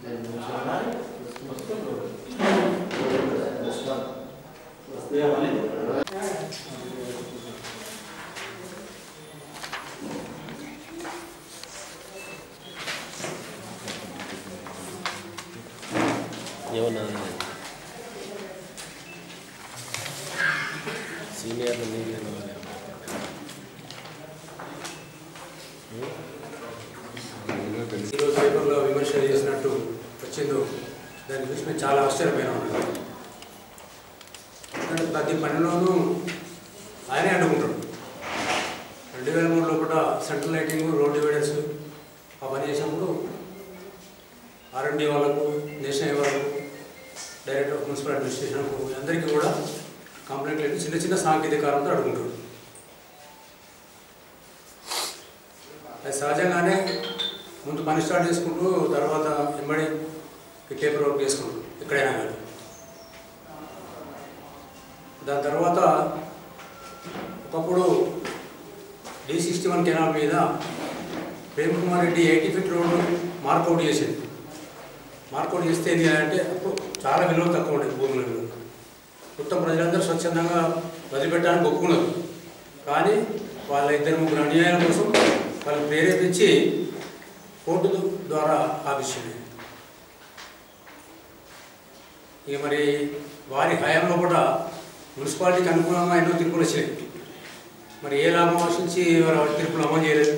ఏమన్నా సీనియర్లు మీరు ఈరోజు పేపర్లో విమర్శ చేసినట్టు వచ్చిందో దాన్ని చూసి మేము చాలా ఆశ్చర్యపోయినా ఉన్నాం ఎందుకంటే ప్రతి పనిలోనూ ఆయనే అడ్డుకుంటాడు రెండు వేల మూడు లోపల సెంట్రల్ లైటింగ్ రోడ్ డివైడర్స్ ఆ పని చేసినప్పుడు ఆర్ఎండి వాళ్ళకు నేషనల్ వాళ్ళకు డైరెక్టర్ ఆఫ్ మున్సిపల్ అడ్మినిస్ట్రేషన్కు అందరికీ కూడా కంప్లైంట్ లేదు చిన్న చిన్న సాంకేతిక కారణంతో అడుగుంటాడు అది సహజంగానే ముందు పని స్టార్ట్ చేసుకుంటూ తర్వాత ఎంబడి ఈ పేపర్ వర్క్ చేసుకుంటూ ఎక్కడైనా కానీ దాని తర్వాత ఒకప్పుడు డి సిక్స్టీ వన్ కెనాల్ మీద Prem Kumar Reddy eighty feet road mark out చేసింది మార్కౌట్ చేస్తే ఏంటి అంటే అప్పుడు చాలా విలువ తక్కువ ఉండేది భూముల విలువ మొత్తం ప్రజలందరూ స్వచ్ఛందంగా వదిలిపెట్టడానికి ఒప్పుకున్నారు కానీ వాళ్ళ ఇద్దరు ముగ్గురు అన్యాయాల కోసం వాళ్ళు ప్రేరేపించి కోర్టు ద్వారా ఆపిస్తుంది ఇక మరి వారి హయాంలో కూడా మున్సిపాలిటీకి అనుకూలంగా ఎన్నో తీర్పులు వచ్చినాయి మరి ఏ లాభం ఆశించి వారు తీర్పులు అమలు చేయలేదు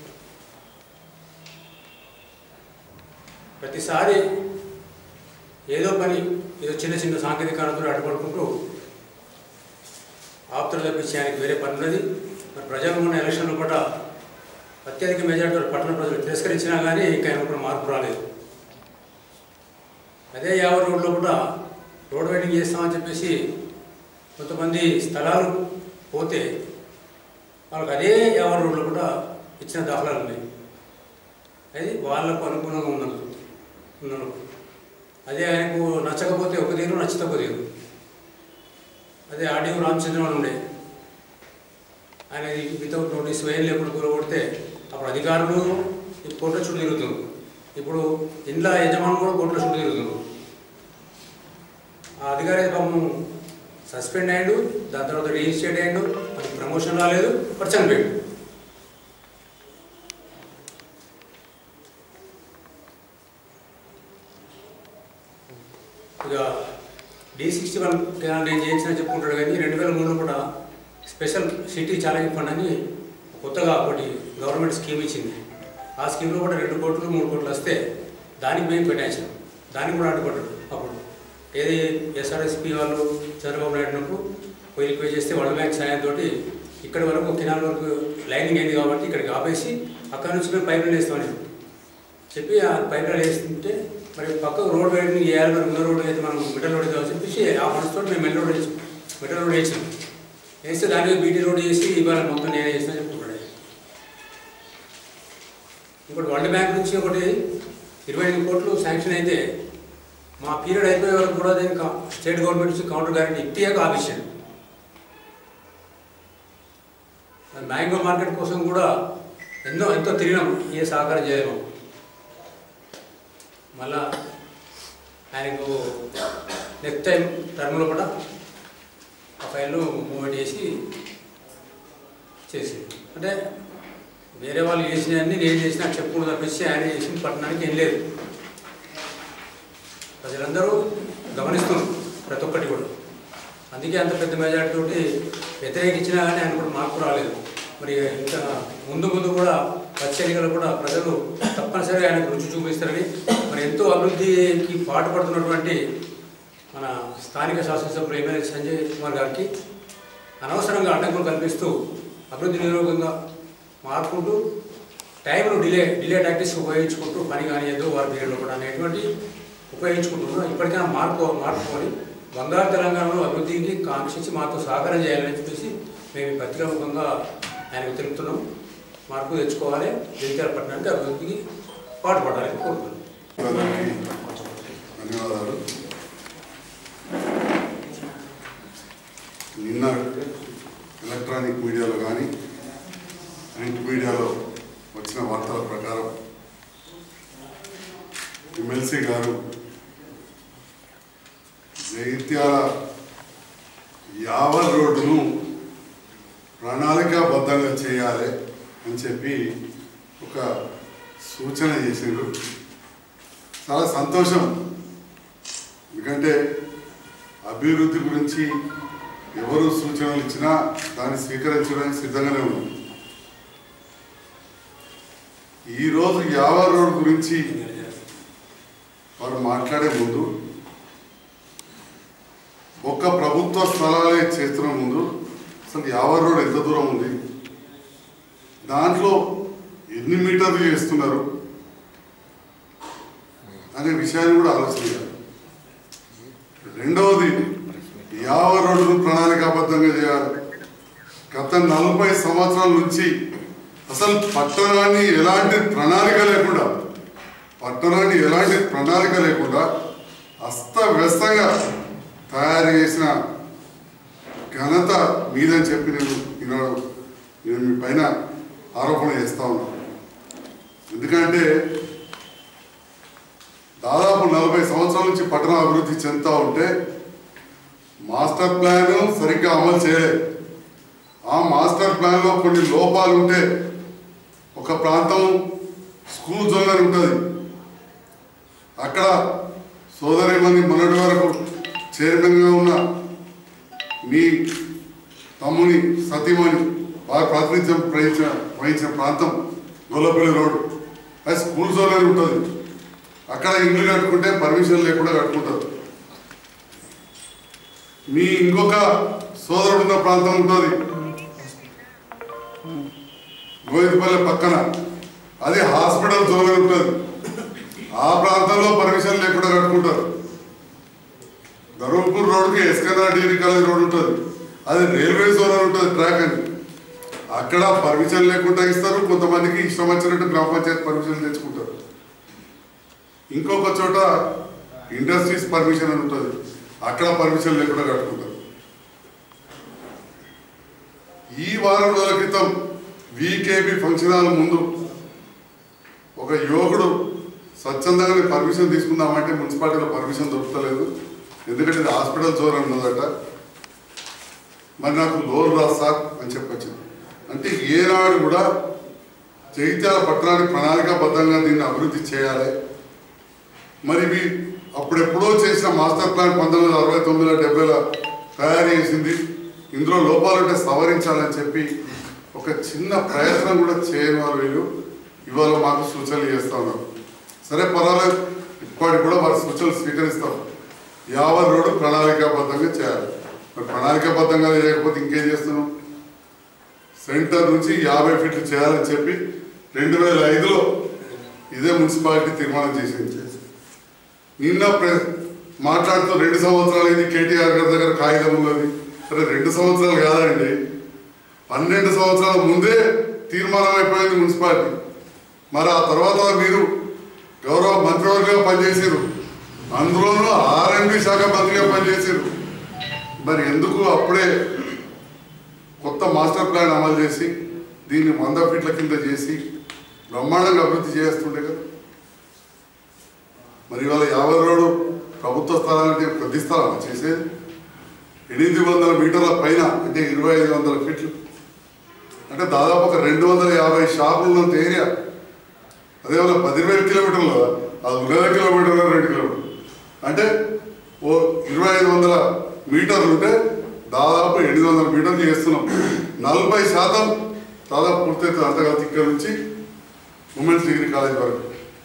ప్రతిసారి ఏదో పని ఏదో చిన్న చిన్న సాంకేతిక కారణాలతో అడ్డుపడుకుంటూ ఆప్తులు తప్పించి ఆయనకి వేరే పని ఉన్నది మరి ప్రజలు ఉన్న ఎలక్షన్లు కూడా అత్యధిక మెజార్టీ పట్టణ ప్రజలు తిరస్కరించినా కానీ ఇంకా ఆయన కూడా మార్పు రాలేదు అదే యాభై రోడ్లో కూడా రోడ్ వైడింగ్ చేస్తామని చెప్పేసి కొంతమంది స్థలాలు పోతే వాళ్ళకి అదే యాభై రోడ్లు కూడా ఇచ్చిన దాఖలాలు ఉన్నాయి అది వాళ్ళకు అనుగుణంగా ఉన్నది ఉన్నాను అదే ఆయనకు నచ్చకపోతే ఒక తీరు నచ్చితే ఒక తీరు అదే ఆడియో రామచంద్రన్ ఉండే ఆయన వితౌట్ నోటీస్ వేయం లేకుండా కూరగొడితే అప్పుడు అధికారులు ఈ కోట్ల చుట్టూ తిరుగుతున్నారు ఇప్పుడు ఇంట్లో యజమానులు కూడా కోట్ల చుట్టూ తిరుగుతున్నారు ఆ అధికారి పాపం సస్పెండ్ అయ్యాడు దాని తర్వాత రిజిస్టర్డ్ అయ్యాడు మనకి ప్రమోషన్ రాలేదు మరి చనిపోయాడు ఇక డి సిక్స్టీ వన్ నేను చేయించిన చెప్పుకుంటాడు కానీ రెండు వేల మూడులో కూడా స్పెషల్ సిటీ ఛాలెంజ్ ఫండ్ అని కొత్తగా ఒకటి గవర్నమెంట్ స్కీమ్ ఇచ్చింది ఆ స్కీమ్లో కూడా రెండు కోట్లు మూడు కోట్లు వస్తే దానికి మేము పెట్టాల్సాం దానికి కూడా అడ్డుపడ్డాడు అప్పుడు ఏది ఎస్ఆర్ఎస్పి వాళ్ళు చంద్రబాబు నాయుడు ఉన్నప్పుడు పోయి రిక్వెస్ట్ చేస్తే వరల్డ్ బ్యాంక్ సాయంతో ఇక్కడ వరకు కెనాల్ వరకు లైనింగ్ అయింది కాబట్టి ఇక్కడికి ఆపేసి అక్కడ నుంచి మేము పైప్ లైన్ వేస్తామని చెప్పి ఆ పైప్ లైన్ వేస్తుంటే మరి పక్కకు రోడ్ వైడింగ్ వేయాలి మరి ఉన్న రోడ్ అయితే మనం మిడల్ రోడ్ కావాలి చెప్పేసి ఆ మనసుతో మేము మెల్ రోడ్ వేసాం మిడల్ రోడ్ వేసాం వేస్తే దాని మీద బీటీ రోడ్ చేసి ఇవాళ మొత్తం నేనే చేసిన చెప్పుకుంటాడు ఇంకోటి వరల్డ్ బ్యాంక్ నుంచి ఒకటి ఇరవై ఐదు కోట్లు శాంక్షన్ అయితే మా పీరియడ్ అయిపోయే వరకు కూడా దీనికి స్టేట్ గవర్నమెంట్ నుంచి కౌంటర్ గ్యారెంటీ ఇప్పియాక ఆపించాడు మ్యాంగో మార్కెట్ కోసం కూడా ఎన్నో ఎంతో తిరిగినాం ఏ సహకారం చేయలేము మళ్ళా ఆయనకు నెక్స్ట్ టైం టర్మ్లో కూడా ఆ ఫైల్ను మూవ్మెంట్ చేసి చేసి అంటే వేరే వాళ్ళు చేసినవన్నీ నేను చేసిన చెప్పుకుంటూ తప్పించి ఆయన చేసిన పట్టణానికి ఏం లేదు ప్రజలందరూ గమనిస్తున్నారు ప్రతి ఒక్కటి కూడా అందుకే అంత పెద్ద మెజార్టీ తోటి వ్యతిరేకించినా కానీ ఆయన కూడా మార్పు రాలేదు మరి ఇంకా ముందు ముందు కూడా వచ్చే ఎన్నికలు కూడా ప్రజలు తప్పనిసరిగా ఆయనకు రుచి చూపిస్తారని మరి ఎంతో అభివృద్ధికి పాటుపడుతున్నటువంటి మన స్థానిక శాసనసభ్యులు ఎమ్మెల్యే సంజయ్ కుమార్ గారికి అనవసరంగా అడ్డంకులు కల్పిస్తూ అభివృద్ధి నిరోగంగా మార్పుకుంటూ టైంను డిలే డిలే టాక్టిక్స్ ఉపయోగించుకుంటూ పని కానీ ఏదో వారి పీరియడ్లో కూడా అనేటువంటి ఉపయోగించుకుంటున్నాం ఇప్పటికైనా మార్పు మార్పుకొని బంగారు తెలంగాణలో అభివృద్ధికి కాంక్షించి మాతో సహకారం చేయాలని చెప్పేసి మేము ఈ పత్రికా ముఖంగా ఆయనకు తెలుపుతున్నాం మార్పు తెచ్చుకోవాలి జగిత్యాల పట్టణానికి అభివృద్ధికి పాటుపడాలని కోరుతున్నాం అందరికీ ధన్యవాదాలు నిన్న ఎలక్ట్రానిక్ మీడియాలో కానీ ప్రింట్ మీడియాలో వచ్చిన వార్తల ప్రకారం ఎమ్మెల్సీ గారు జైత్యాల యావల్ రోడ్డును ప్రణాళికాబద్ధంగా చేయాలి అని చెప్పి ఒక సూచన చేసిండ్రు చాలా సంతోషం ఎందుకంటే అభివృద్ధి గురించి ఎవరు సూచనలు ఇచ్చినా దాన్ని స్వీకరించడానికి సిద్ధంగానే ఉన్నాం ఈరోజు యావ రోడ్ గురించి వారు మాట్లాడే ముందు ఒక్క ప్రభుత్వ స్థలాలే చేస్తున్న ముందు అసలు యావ రోడ్ ఎంత దూరం ఉంది దాంట్లో ఎన్ని మీటర్లు చేస్తున్నారు అనే విషయాన్ని కూడా ఆలోచించాలి రెండవది యావ రోడ్డును ప్రణాళికాబద్ధంగా చేయాలి గత నలభై సంవత్సరాల నుంచి అసలు పట్టణాన్ని ఎలాంటి ప్రణాళిక లేకుండా పట్టణాన్ని ఎలాంటి ప్రణాళిక లేకుండా అస్తవ్యస్తంగా తయారు చేసిన ఘనత మీదని చెప్పి నేను ఈనాడు నేను మీ పైన ఆరోపణ చేస్తా ఉన్నాను ఎందుకంటే దాదాపు నలభై సంవత్సరాల నుంచి పట్టణం అభివృద్ధి చెందుతూ ఉంటే మాస్టర్ ప్లాన్ సరిగ్గా అమలు చేయలేదు ఆ మాస్టర్ ప్లాన్లో కొన్ని లోపాలు ఉంటే ఒక ప్రాంతం స్కూల్ జోన్ అని ఉంటుంది అక్కడ సోదరి మంది మొన్నటి వరకు చైర్మన్గా ఉన్న మీ తమ్ముని సతీమణి వారి ప్రాతినిధ్యం వహించిన వహించిన ప్రాంతం గొల్లపల్లి రోడ్ అది స్కూల్ జోన్ అని ఉంటుంది అక్కడ ఇల్లు కట్టుకుంటే పర్మిషన్ లేకుండా కట్టుకుంటారు మీ ఇంకొక సోదరుడు ఉన్న ప్రాంతం ఉంటుంది గోవిందపల్లి పక్కన అది హాస్పిటల్ జోన్ అని ఉంటుంది ఆ ప్రాంతంలో పర్మిషన్ లేకుండా కట్టుకుంటారు ధర్మపూర్ రోడ్కి ఎస్కన్నా డిగ్రీ కాలేజ్ రోడ్ ఉంటుంది అది రైల్వే జోన్ అని ఉంటుంది ట్రాక్ అని అక్కడ పర్మిషన్ లేకుండా ఇస్తారు కొంతమందికి ఇష్టం వచ్చినట్టు గ్రామ పంచాయతీ పర్మిషన్ తెచ్చుకుంటారు ఇంకొక చోట ఇండస్ట్రీస్ పర్మిషన్ అని ఉంటుంది అక్కడ పర్మిషన్ లేకుండా కట్టుకుంటారు ఈ వారం రోజుల క్రితం వికేబి ఫంక్షన్ హాల్ ముందు ఒక యువకుడు స్వచ్ఛందంగానే పర్మిషన్ తీసుకుందామంటే మున్సిపాలిటీలో పర్మిషన్ దొరుకుతలేదు ఎందుకంటే ఇది హాస్పిటల్ జోన్ ఉన్నదట మరి నాకు లోన్ రా సార్ అని చెప్పొచ్చు అంటే ఏనాడు కూడా జగిత్యాల పట్టణానికి ప్రణాళికాబద్ధంగా దీన్ని అభివృద్ధి చేయాలి మరి ఇవి అప్పుడెప్పుడో చేసిన మాస్టర్ ప్లాన్ పంతొమ్మిది వందల అరవై తొమ్మిదిలో డెబ్బైలో తయారు చేసింది ఇందులో లోపాలుంటే సవరించాలని చెప్పి ఒక చిన్న ప్రయత్నం కూడా చేయని వారు వీళ్ళు ఇవాళ మాకు సూచనలు చేస్తా ఉన్నారు సరే పర్వాలేదు ఇప్పటికి కూడా వారి సూచనలు స్వీకరిస్తాం యావత్ రోడ్డు ప్రణాళికాబద్ధంగా చేయాలి మరి ప్రణాళికాబద్ధంగా చేయకపోతే ఇంకేం చేస్తున్నాం సెంటర్ నుంచి యాభై ఫీట్లు చేయాలని చెప్పి రెండు వేల ఐదులో ఇదే మున్సిపాలిటీ తీర్మానం చేసింది నిన్న ప్రె- మాట్లాడుతూ రెండు సంవత్సరాలు ఇది కేటీఆర్ గారి దగ్గర కాగితం ఉన్నది సరే రెండు సంవత్సరాలు కాదండి పన్నెండు సంవత్సరాల ముందే తీర్మానం అయిపోయింది మున్సిపాలిటీ మరి ఆ తర్వాత మీరు గౌరవ మంత్రివర్గంగా పనిచేసారు అందులోనూ ఆర్ఎండ్బి శాఖ మంత్రిగా పనిచేసారు మరి ఎందుకు అప్పుడే కొత్త మాస్టర్ ప్లాన్ అమలు చేసి దీన్ని వంద ఫీట్ల కింద చేసి బ్రహ్మాండంగా అభివృద్ధి చేస్తుండే కదా మరి ఇవాళ యాభై రోడ్డు ప్రభుత్వ స్థలాలంటే కొద్ది స్థలం చేసేది ఎనిమిది వందల మీటర్ల పైన అంటే ఇరవై ఐదు వందల ఫీట్లు అంటే దాదాపు ఒక రెండు వందల యాభై షాపులు ఉన్నంత ఏరియా అదే వల్ల పదివేల కిలోమీటర్లు అది ఉన్నర కిలోమీటర్లు రెండు కిలోమీటర్లు అంటే ఓ ఇరవై ఐదు వందల మీటర్లు ఉంటే దాదాపు ఎనిమిది వందల మీటర్లు చేస్తున్నాం నలభై శాతం దాదాపు పూర్తయితే అంతగా ఇక్కడ నుంచి ఉమెన్స్ డిగ్రీ కాలేజ్ వరకు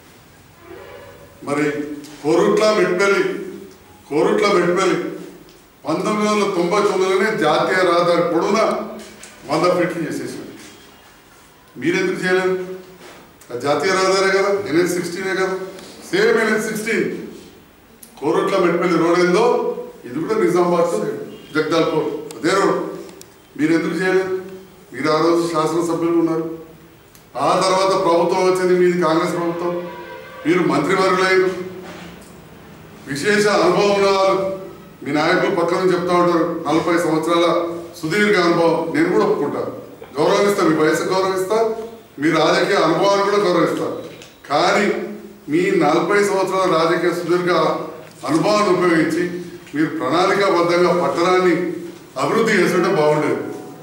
మరి కోరుట్ల మెట్పల్లి కోరుట్ల మెట్పల్లి పంతొమ్మిది వందల తొంభై తొమ్మిదిలోనే జాతీయ రహదారి పొడవున వంద ఫీట్లు చేసేసారు మీరెందుకు చేయలేదు ఆ జాతీయ రహదారే కదా ఎన్హెచ్ సిక్స్టీనే కదా same NH sixteen Korutla Metpalli road ఏందో ఇది కూడా నిజామాబాద్ జగదాల్పూర్ అదే రోడ్ మీరు ఎందుకు చేయలేదు మీరు ఆ రోజు శాసనసభ్యులు ఉన్నారు ఆ తర్వాత ప్రభుత్వం వచ్చింది మీది కాంగ్రెస్ ప్రభుత్వం మీరు మంత్రివర్గులైన విశేష అనుభవం ఉన్న వాళ్ళు మీ నాయకులు పక్కన చెప్తా ఉంటారు నలభై సంవత్సరాల సుదీర్ఘ అనుభవం నేను కూడా ఒప్పుకుంటా గౌరవిస్తా మీ వయసు గౌరవిస్తా మీ రాజకీయ అనుభవాన్ని కూడా గౌరవిస్తా కానీ మీ నలభై సంవత్సరాల రాజకీయ సుదీర్ఘ అనుభవాన్ని ఉపయోగించి మీరు ప్రణాళికాబద్ధంగా పట్టణాన్ని అభివృద్ధి చేస్తుంటే బాగుండేది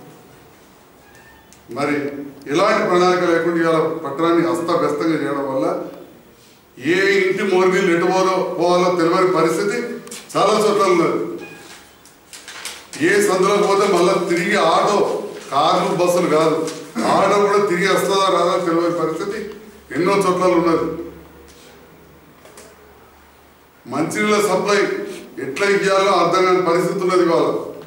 మరి ఇలాంటి ప్రణాళిక లేకుండా ఇవాళ పట్టణాన్ని అస్తవ్యస్తంగా చేయడం వల్ల ఏ ఇంటి మోర్నీళ్ళు ఎటు పోలో పోవాలో తెలియని పరిస్థితి చాలా చోట్ల ఉన్నది ఏ సందులో పోతే మళ్ళీ తిరిగి ఆటో కార్లు బస్సులు కాదు ఆటో కూడా తిరిగి వస్తుందా రాదా తెలియని పరిస్థితి ఎన్నో చోట్ల ఉన్నది మంచినీళ్ళ సప్లై ఎట్లా ఇవ్వాలో అర్థం కాని పరిస్థితి ఉన్నది ఇవాళ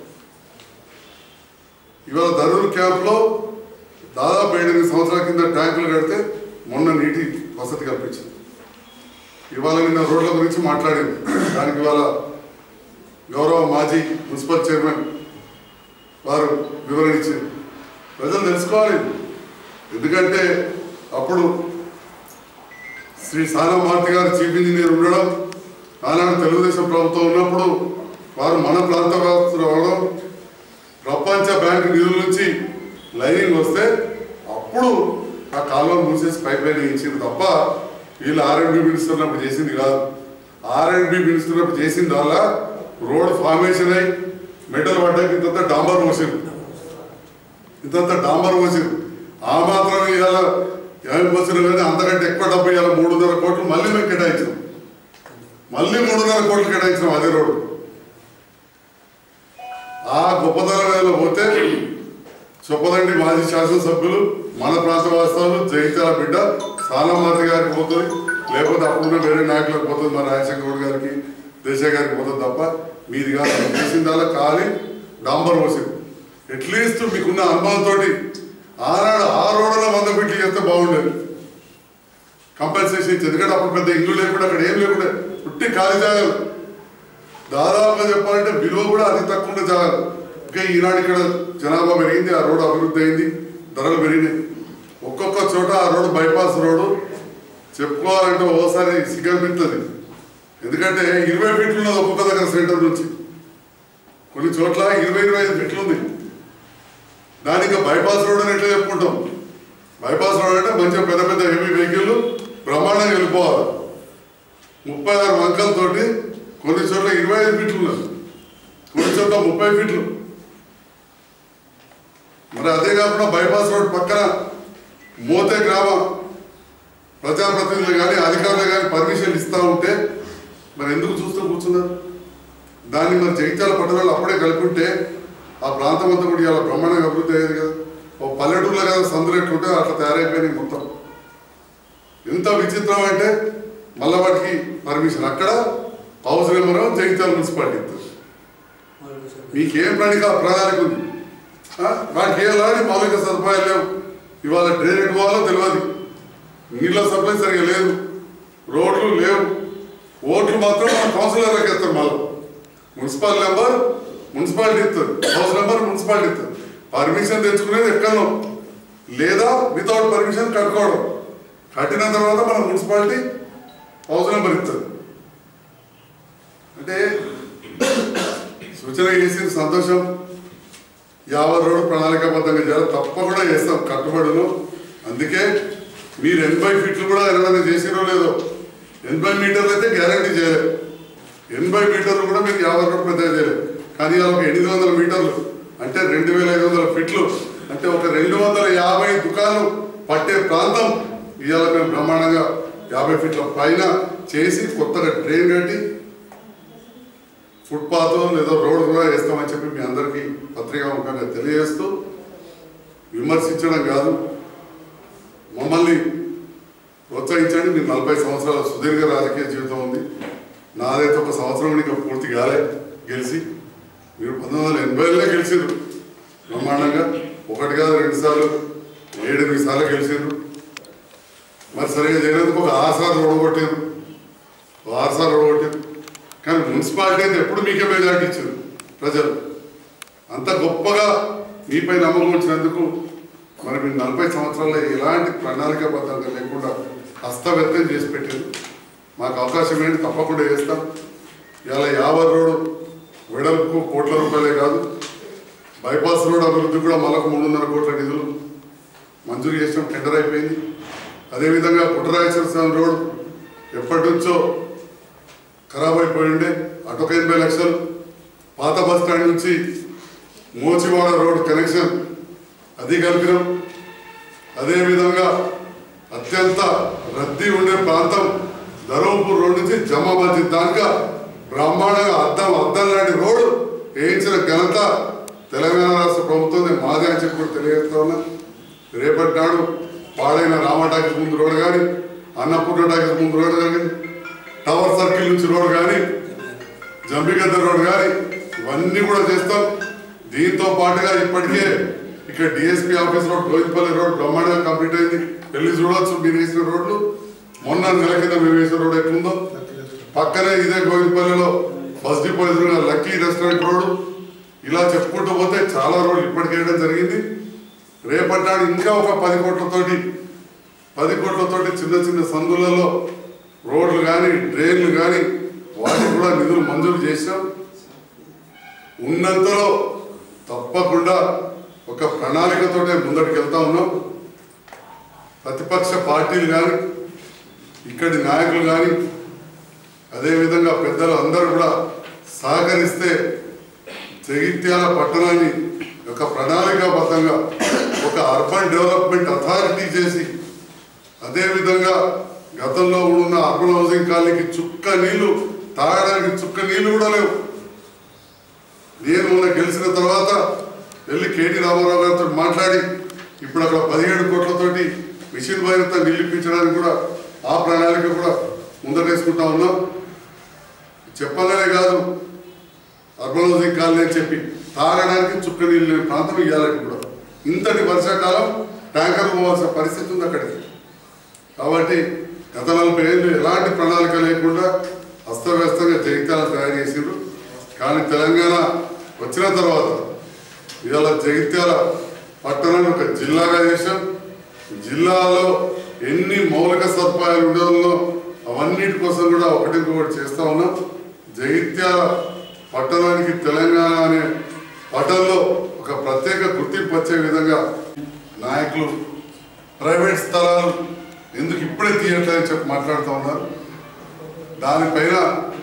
ఇవాళ ధరూర్ క్యాంప్లో దాదాపు ఏడెనిమిది సంవత్సరాల కింద ట్యాంకులు కడితే మొన్న నీటి వసతి కల్పించింది ఇవాళ నిన్న రోడ్ల గురించి మాట్లాడింది దానికి ఇవాళ గౌరవ మాజీ మున్సిపల్ చైర్మన్ వారు వివరణ ఇచ్చింది ప్రజలు తెలుసుకోవాలి ఎందుకంటే అప్పుడు శ్రీ సానా మారుతి గారు చీఫ్ ఇంజనీర్ ఉండడం ఆనాడు తెలుగుదేశం ప్రభుత్వం ఉన్నప్పుడు వారు మన ప్రాంత వ్యాప్తులు అవడం ప్రపంచ బ్యాంక్ నిధుల నుంచి లైనింగ్ వస్తే అప్పుడు ఆ కాలువను మూసేసి పైప్ లైన్ ఇచ్చింది తప్ప వీళ్ళు ఆర్ఎండ్బి మినిస్టర్ ఉన్నప్పుడు చేసింది కాదు ఆర్ఎండ్బి మినిస్టర్ ఉన్నప్పుడు చేసింది వల్ల రోడ్ ఫార్మేషన్ అయి మెటల్ పడ్డాక ఇంతంత డాంబర్ పోసింది ఇంతంత డాంబర్ పోసింది ఆ మాత్రం ఇవాళ ఏమి పోసిన కానీ అంతకంటే ఎక్కువ డబ్బు ఇవాళ మూడున్నర కోట్లు మళ్ళీ మేము కేటాయించాం మళ్ళీ మూడున్నర కోట్లు కేటాయించాం అదే రోడ్డు ఆ గొప్పతనం మీద పోతే చొప్పదండి మాజీ శాసనసభ్యులు మన ప్రాంత వాస్తవాలు జగిత్యాల బిడ్డ సాలమాతి గారికి పోతుంది లేకపోతే అప్పుడున్న వేరే నాయకులకు పోతుంది మన రాజశేఖర గౌడ్ గారికి దేశ గారికి పోతుంది తప్ప మీది కాదు మీరు చేసిందల్లా ఖాళీ డాంబర్ పోసింది అట్లీస్ట్ మీకున్న అనుభవంతో ఆనాడు ఆ రోడ్డులో వంద ఫీట్లు చేస్తే బాగుండేది కంపల్సేషన్ ఇచ్చి ఎందుకంటే అప్పుడు పెద్ద ఇల్లు లేకుండా అక్కడ ఏం లేకుండా పుట్టి ఖాళీ జాగాలు దాదాపుగా చెప్పాలంటే విలువ కూడా అతి తక్కువ ఉండే జాగాలు ఇంకా ఈనాడు ఇక్కడ జనాభా పెరిగింది ఆ రోడ్డు అభివృద్ధి అయింది ధరలు పెరిగినాయి ఒక్కొక్క చోట ఆ రోడ్డు బైపాస్ రోడ్డు చెప్పుకోవాలంటే ఓసారి సిగ్గనిపిస్తుంది ఎందుకంటే ఇరవై ఫీట్లు ఉన్నది ఒక్కొక్క దగ్గర సెంటర్ నుంచి కొన్ని చోట్ల ఇరవై ఇరవై ఐదు ఫీట్లు ఉంది దానికి బైపాస్ రోడ్ అని ఎట్లా చెప్పుకుంటాం బైపాస్ రోడ్ అంటే మంచిగా పెద్ద పెద్ద హెవీ వెహికల్ బ్రహ్మాండంగా వెళ్ళిపోవాలి ముప్పై ఆరు వంకలతోటి కొన్ని చోట్ల ఇరవై ఐదు ఫీట్లు ఉన్నది కొన్ని చోట్ల ముప్పై ఫీట్లు మరి అదే కాకుండా బైపాస్ రోడ్ పక్కన మోతే గ్రామ ప్రజాప్రతినిధులు కానీ అధికారులు కానీ పర్మిషన్ ఇస్తూ ఉంటే మరి ఎందుకు చూస్తూ కూర్చున్నారు దాన్ని మరి జగిత్యాల పట్టణాలు అప్పుడే కలిపి ఉంటే ఆ ప్రాంతం అంతా కూడా ఇలా బ్రహ్మాండంగా అభివృద్ధి అయ్యేది కదా ఓ పల్లెటూరులో కదా సందులు ఎట్లుంటే అట్లా తయారైపోయినాయి మొత్తం ఎంత విచిత్రం అంటే మళ్ళా వాటికి పర్మిషన్ అక్కడ హౌస్ నెంబర్ జగిత్యాల మున్సిపాలిటీ ఇస్తుంది మీకేం ప్రణిక ప్రణాళిక ఉంది ఆ? వాటికి ఏ లాంటి మౌలిక సదుపాయాలు లేవు ఇవాళ డ్రైనేజ్ పోవాలో తెలియదు నీళ్ళ సప్లై సరిగా లేదు రోడ్లు లేవు ఓట్లు మాత్రం మన కౌన్సిలర్లకు ఇస్తారు మళ్ళీ మున్సిపల్ నెంబర్ మున్సిపాలిటీ ఇస్తుంది హౌస్ నెంబర్ మున్సిపాలిటీ ఇస్తుంది పర్మిషన్ తెచ్చుకునేది ఎక్కడో లేదా వితౌట్ పర్మిషన్ కట్టుకోవడం కట్టిన తర్వాత మన మున్సిపాలిటీ హౌస్ నెంబర్ ఇస్తుంది అంటే సూచన చేసిన సంతోషం యాభై రోడ్డు ప్రణాళికాబద్ధంగా చేయాలి తప్పకుండా చేస్తాం కట్టుబడులు అందుకే మీరు ఎనభై ఫీట్లు కూడా ఎవరైనా చేసిరో లేదో ఎనభై మీటర్లు అయితే గ్యారంటీ చేయలేదు ఎనభై మీటర్లు కూడా మీకు యాభై రోడ్డు పెద్దగా చేయలేదు కానీ ఇవాళ ఒక ఎనిమిది వందల మీటర్లు అంటే రెండు వేల ఐదు వందల ఫీట్లు అంటే ఒక రెండు వందల యాభై దుకాణాలు పట్టే ప్రాంతం ఇవాళ మేము బ్రహ్మాండంగా యాభై ఫీట్ల పైన చేసి కొత్తగా ట్రైన్ కట్టి ఫుట్పాత్ లేదా రోడ్ కూడా వేస్తామని చెప్పి మీ అందరికీ పత్రికాముఖంగా తెలియజేస్తూ విమర్శించడం కాదు మమ్మల్ని ప్రోత్సహించండి మీరు నలభై సంవత్సరాల సుదీర్ఘ రాజకీయ జీవితం ఉంది నాదైతే ఒక సంవత్సరం ఇంకా పూర్తి కాలే గెలిచి మీరు పంతొమ్మిది వందల ఎనభైలో గెలిచారు బ్రహ్మాండంగా ఒకటి కాదు రెండు సార్లు ఏడెనిమిది సార్లు గెలిచారు మరి సరిగా చేయనందుకు ఒక ఆరు సార్లు ఓడగొట్టారు ఒక ఆరు సార్లు ఓడగొట్టారు కానీ మున్సిపాలిటీ అయితే ఎప్పుడు మీకే మెజార్టీ ఇచ్చారు ప్రజలు అంత గొప్పగా మీపై నమ్మకం వచ్చినందుకు మరి మీరు నలభై సంవత్సరాల్లో ఎలాంటి ప్రణాళికాబద్ధంగా లేకుండా హస్తవ్యక్తం చేసి పెట్టారు మాకు అవకాశం ఏంటి తప్పకుండా చేస్తాం ఇవాళ యాభై రోడ్డు వెడల్పు కోట్ల రూపాయలే కాదు బైపాస్ రోడ్ అభివృద్ధి కూడా మళ్ళొక మూడున్నర కోట్ల నిధులు మంజూరు చేసిన టెండర్ అయిపోయింది అదేవిధంగా కుట్రరాజేశ్వర స్వామి రోడ్ ఎప్పటి నుంచో ఖరాబ్ అయిపోయిండే అటొక ఎనభై లక్షలు పాత బస్ స్టాండ్ నుంచి మోచివాడ రోడ్ కనెక్షన్ అది కలిపినాం అదేవిధంగా అత్యంత రద్దీ ఉండే ప్రాంతం ధర్మపూర్ రోడ్ నుంచి జమాబాద్ దాకా బ్రహ్మాండంగా అద్దం అద్దం లాంటి రోడ్డు వేయించిన ఘనత తెలంగాణ రాష్ట్ర ప్రభుత్వం మాదే అని చెప్పి కూడా తెలియజేస్తా ఉన్నా రేపటి నాడు పాడైన రామ టాకీస్ ముందు రోడ్ కానీ అన్నపూర్ణ టాకీస్ ముందు రోడ్ కానీ టవర్ సర్కిల్ నుంచి రోడ్ కానీ జంబిగద్ద రోడ్ కానీ ఇవన్నీ కూడా చేస్తాం దీంతో పాటుగా ఇప్పటికే ఇక్కడ DSP office road Govindapalli road బ్రహ్మాండంగా కంప్లీట్ అయింది వెళ్ళి చూడొచ్చు మీరు వేసిన రోడ్లు మొన్న నెల కింద మేము వేసిన రోడ్ ఎట్లుందో పక్కనే ఇదే గోవిందపల్లిలో బస్ డిపో ఎదురుగా లక్కీ రెస్టారెంట్ రోడ్ ఇలా చెప్పుకుంటూ పోతే చాలా రోడ్లు ఇప్పటికే వేయడం జరిగింది రేపటి నాడు ఇంకా ఒక పది కోట్లతోటి పది కోట్లతోటి చిన్న చిన్న సందులలో రోడ్లు కానీ డ్రైన్లు కానీ వాటికి కూడా నిధులు మంజూరు చేశాం ఉన్నంతలో తప్పకుండా ఒక ప్రణాళికతోటే ముందటికి వెళ్తా ఉన్నాం ప్రతిపక్ష పార్టీలు కానీ ఇక్కడి నాయకులు కానీ అదేవిధంగా పెద్దలు అందరూ కూడా సహకరిస్తే జగిత్యాల పట్టణాన్ని ఒక ప్రణాళికాబద్ధంగా ఒక అర్బన్ డెవలప్మెంట్ అథారిటీ చేసి అదేవిధంగా గతంలో ఉన్న అర్బన్ హౌసింగ్ కాలనీకి చుక్క నీళ్లు తాగడానికి చుక్క నీళ్లు కూడా లేవు నేను మొన్న గెలిచిన తర్వాత వెళ్ళి కేటీ రామారావు గారితో మాట్లాడి ఇప్పుడు అక్కడ పదిహేడు కోట్లతోటి మిషన్ భైరత నీళ్ళు ఇప్పించడానికి కూడా ఆ ప్రణాళిక కూడా ముందటేసుకుంటా ఉన్నాం చెప్పాలనే కాదు అర్బన్ హౌసింగ్ కాలనీ అని చెప్పి తాగడానికి చుక్క నీళ్ళు లేని ప్రాంతం ఇవ్వాలని కూడా ఇంతటి వర్షాకాలం ట్యాంకర్ పోవాల్సిన పరిస్థితి ఉంది అక్కడికి కాబట్టి గత నలభై ఏళ్ళు ఎలాంటి ప్రణాళిక లేకుండా అస్తవ్యస్తంగా జగిత్యాల తయారు చేసిండ్రు కానీ తెలంగాణ వచ్చిన తర్వాత ఇవాళ జగిత్యాల పట్టణాన్ని ఒక జిల్లాగా చేశాం జిల్లాలో ఎన్ని మౌలిక సదుపాయాలు ఉండడంలో అవన్నిటి కోసం కూడా ఒకటికొకటి చేస్తా ఉన్నాం జగిత్యాల పట్టణానికి తెలంగాణ అనే పట్టణంలో ఒక ప్రత్యేక గుర్తింపు వచ్చే విధంగా నాయకులు ప్రైవేట్ స్థలాలు ఎందుకు ఇప్పుడే తీయట్లేదని చెప్పి మాట్లాడుతూ ఉన్నారు దానిపైన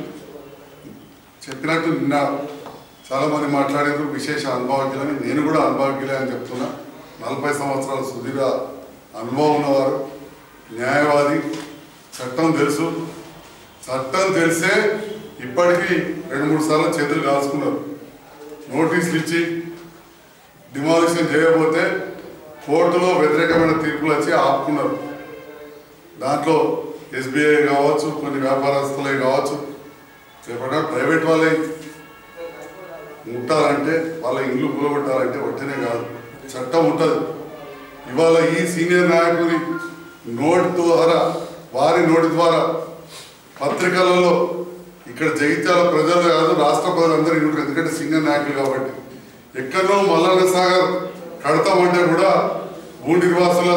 చెప్పినట్టు నిన్న చాలా మంది మాట్లాడారు విశేష అనుభవజ్ఞులని నేను కూడా అనుభవజ్ఞులే అని చెప్తున్నా నలభై సంవత్సరాల సుదీర్ఘ అనుభవం ఉన్నవారు న్యాయవాది చట్టం తెలుసు చట్టం తెలిసే ఇప్పటికీ రెండు మూడు సార్లు చేతులు కాల్చుకున్నారు నోటీసులు ఇచ్చి డిమాలిషన్ చేయకపోతే కోర్టులో వ్యతిరేకమైన తీర్పులు వచ్చి ఆపుకున్నారు దాంట్లో ఎస్బీఐ కావచ్చు కొన్ని వ్యాపారస్తులే కావచ్చు రేపటి ప్రైవేట్ వాళ్ళే ముట్టాలంటే వాళ్ళ ఇల్లు కూలగొట్టాలంటే ఒట్టనే కాదు చట్టం ఉంటుంది ఇవాళ ఈ సీనియర్ నాయకుని నోటి ద్వారా వారి నోటి ద్వారా పత్రికలలో ఇక్కడ జగిత్యాల ప్రజలు కాదు రాష్ట్ర ప్రజలందరూ ఉంటారు ఎందుకంటే సీనియర్ నాయకులు కాబట్టి ఎక్కడో మల్లన్న సాగర్ కడతామంటే కూడా భూ నిర్వాసుల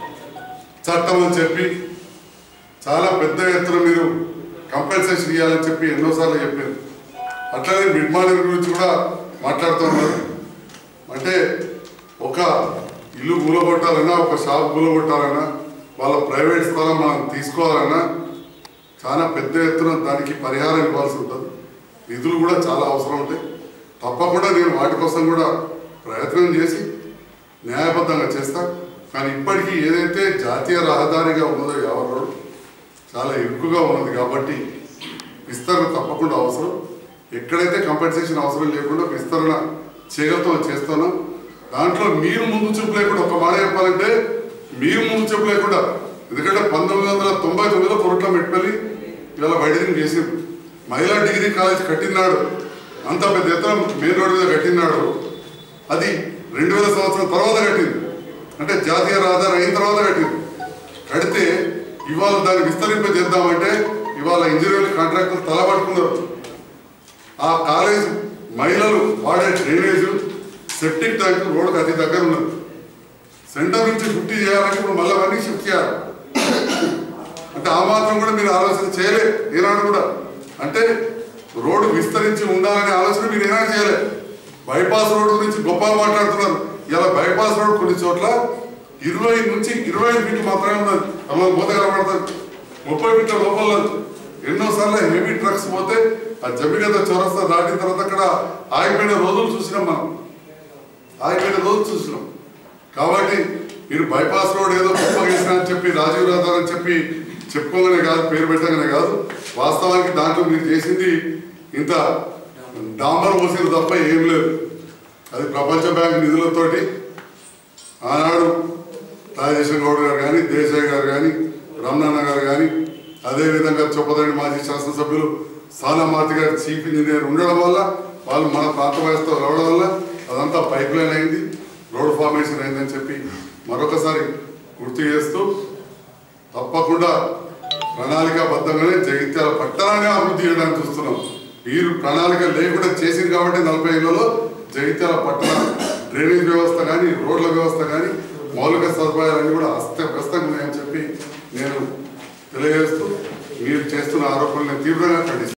చట్టం అని చెప్పి చాలా పెద్ద ఎత్తున మీరు కంపెన్సేషన్ ఇవ్వాలని చెప్పి ఎన్నోసార్లు చెప్పారు అట్లనే మిడ్ మార్నింగ్ గురించి కూడా మాట్లాడుతున్నారు అంటే ఒక ఇల్లు కూలగొట్టాలన్నా ఒక షాప్ కూలగొట్టాలన్నా వాళ్ళ ప్రైవేట్ స్థలం మనం తీసుకోవాలన్నా చాలా పెద్ద ఎత్తున దానికి పరిహారం ఇవ్వాల్సి ఉంటుంది నిధులు కూడా చాలా అవసరం ఉంటాయి తప్పకుండా నేను వాటి కోసం కూడా ప్రయత్నం చేసి న్యాయబద్ధంగా చేస్తా కానీ ఇప్పటికీ ఏదైతే జాతీయ రహదారిగా ఉన్నదో యావర్ రోడ్ చాలా ఎక్కువగా ఉన్నది కాబట్టి విస్తరణ తప్పకుండా అవసరం ఎక్కడైతే కంపెన్సేషన్ అవసరం లేకుండా విస్తరణ చేయగలుగుతాం చేస్తున్నాం దాంట్లో మీరు ముందు చూపు లేకుండా ఒక మాట చెప్పాలంటే మీరు ముందు చూపు లేకుండా ఎందుకంటే పంతొమ్మిది వందల తొంభై తొమ్మిదిలో కొరట్ల మెట్పల్లి ఇవాళ వైడరింగ్ చేసింది మహిళా డిగ్రీ కాలేజ్ కట్టినాడు అంత పెద్ద ఎత్తున మెయిన్ రోడ్ మీద కట్టినాడు అది రెండు వేల సంవత్సరం తర్వాత కట్టింది అంటే జాతీయ రహదారి అయిన తర్వాత కట్టింది కడితే ఇవాళ దాన్ని విస్తరింప చేద్దామంటే ఇవాళ ఇంజనీర్లు కాంట్రాక్టర్లు తలబట్టుకున్నారు ఆ కాలేజ్ మహిళలు వాడే డ్రైనేజ్ సెప్టిక్ ట్యాంక్ రోడ్కి అతి దగ్గర ఉన్నది సెంటర్ నుంచి ఫిఫ్టీ చేయాలంటే ఇప్పుడు మళ్ళీ అవన్నీ షిఫ్ట్ చేయాలి అంటే ఆ మాత్రం కూడా మీరు ఆలోచన చేయలే ఈనాడు కూడా అంటే రోడ్డు విస్తరించి ఉండాలనే ఆలోచన మీరు ఏనాడు చేయలే బైపాస్ రోడ్డు గురించి గొప్పగా మాట్లాడుతున్నారు ఇలా బైపాస్ రోడ్ కొన్ని చోట్ల ఇరవై నుంచి ఇరవై ఐదు ఫీట్లు మాత్రమే ఉన్నది అలా పోతే కనబడుతుంది ముప్పై మీటర్ లోపల ఎన్నోసార్లు హెవీ ట్రక్స్ పోతే ఆ జమిగత చౌరస్తా దాటిన తర్వాత అక్కడ ఆగిపోయిన రోజులు చూసినాం మనం ఆగిపోయిన రోజులు చూసినాం కాబట్టి మీరు బైపాస్ రోడ్ ఏదో గొప్ప చేసిన అని చెప్పి రాజీవ్ రహదార్ అని చెప్పి చెప్పుకోగానే కాదు పేరు పెట్టగానే కాదు వాస్తవానికి దాంట్లో మీరు చేసింది ఇంత డాంబర్ పోసిన తప్ప ఏం లేదు అది ప్రపంచ బ్యాంక్ నిధులతోటి ఆనాడు రాజేశ్వర గౌడ్ గారు కానీ దేశాయ్ గారు కానీ రమణన్న గారు కానీ అదేవిధంగా చొప్పదండి మాజీ శాసనసభ్యులు సానామాతి గారు చీఫ్ ఇంజనీర్ ఉండడం వల్ల వాళ్ళు మన ప్రాంత వయసుతో రావడం వల్ల అదంతా పైప్ లైన్ అయింది రోడ్ ఫార్మేషన్ అయిందని చెప్పి మరొకసారి గుర్తు చేస్తూ తప్పకుండా ప్రణాళికాబద్ధంగానే జగిత్యాల పట్టణాన్ని అభివృద్ధి చేయడానికి చూస్తున్నాం మీరు ప్రణాళిక లేకుండా చేసింది కాబట్టి నలభై ఏళ్ళలో జగిత్యాల పట్టణ డ్రైనేజ్ వ్యవస్థ కానీ రోడ్ల వ్యవస్థ కానీ మౌలిక సదుపాయాలన్నీ కూడా అస్తవ్యస్తంగా ఉన్నాయని చెప్పి నేను తెలియజేస్తూ మీరు చేస్తున్న ఆరోపణలను తీవ్రంగా ఖండిస్తున్నాను